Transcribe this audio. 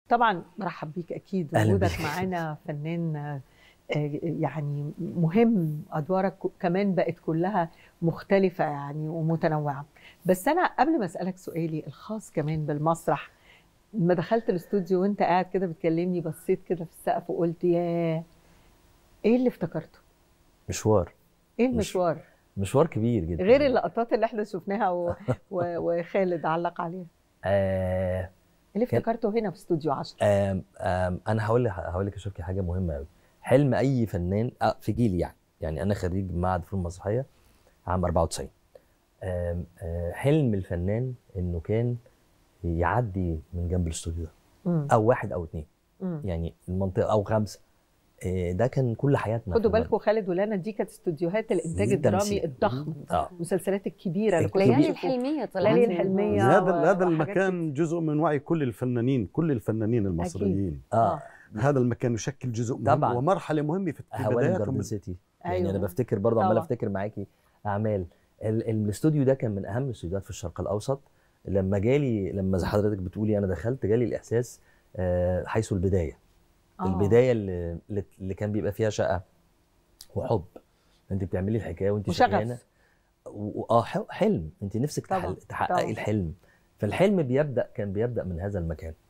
طبعا مرحب بيك اكيد أهلا وجودك بيك. معانا فنان آه، يعني مهم ادوارك كمان بقت كلها مختلفه يعني ومتنوعه بس انا قبل ما اسالك سؤالي الخاص كمان بالمسرح لما دخلت الاستوديو وانت قاعد كده بتكلمني بصيت كده في السقف وقلت ياه ايه اللي افتكرته مشوار ايه مش- المشوار مشوار كبير جدا غير اللقطات اللي احنا شفناها و... و... وخالد علق عليها آه اللي كان- افتكرته هنا في استوديو 10 آم آم انا هقول لك هقول لك يا شوكي حاجه مهمه قوي حلم اي فنان آه في جيلي يعني يعني انا خريج معهد فنون مسرحيه عام 94 آم آه حلم الفنان انه كان يعدي من جنب الاستوديو ده مم. او واحد او اتنين مم. يعني المنطقه او خمسه آه ده كان كل حياتنا خدوا في المد- بالكم خالد ولانا دي كانت استوديوهات الانتاج جداً الدرامي سي- الضخم اه المسلسلات الكبيره اللي كنا الكبيرة. ليالي بنشوفها. الحلميه طلعت ليالي منها. الحلمية. هذا و- هذا وحاجات المكان جزء من وعي كل الفنانين كل الفنانين المصريين اه هذا المكان يشكل جزء مهم طبعاً. ومرحله مهمه في في هوانم بداياتهم جاردن سيتي يعني أيوة. انا بفتكر برضه عمال طبعاً. افتكر معاكي اعمال ال- الاستوديو ده كان من اهم الاستوديوهات في الشرق الاوسط لما جالي لما زي حضرتك بتقولي انا دخلت جالي الاحساس آه، حيث البدايه آه. البدايه اللي, اللي كان بيبقى فيها شقه وحب انت بتعملي الحكايه وانت وشغف. شغاله و- اه ح- حلم انت نفسك طبعاً، تحل- تحققي طبعاً. الحلم فالحلم بيبدا كان بيبدا من هذا المكان